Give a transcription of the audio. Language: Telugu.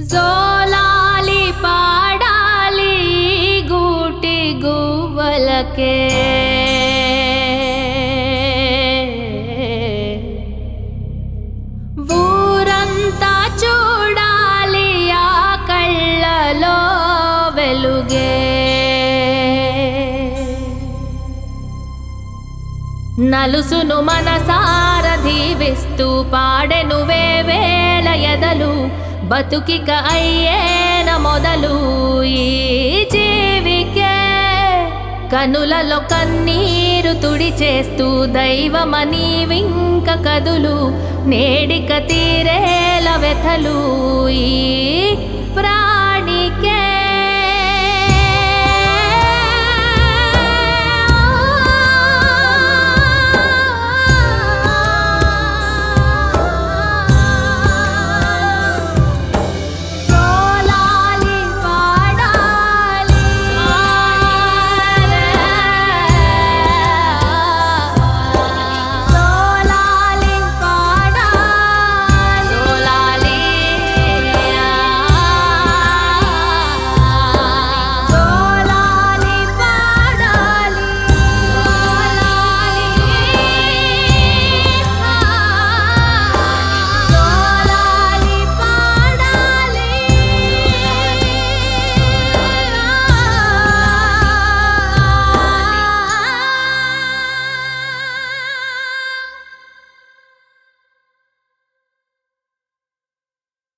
జోలాలి పాడాలి గూటి గువ్వలకే ఊరంతా చూడాలి ఆ కళ్ళలో వెలుగే నలుసును మనసార దీవిస్తూ పాడెను వేవేల ఎదలు బతుకిక అయ్యేన మొదలు ఈ జీవికే కనులలో కన్నీరు తుడిచేస్తూ దైవమని వింక కదులు నేడిక తీరేల వ్యథలు ఈ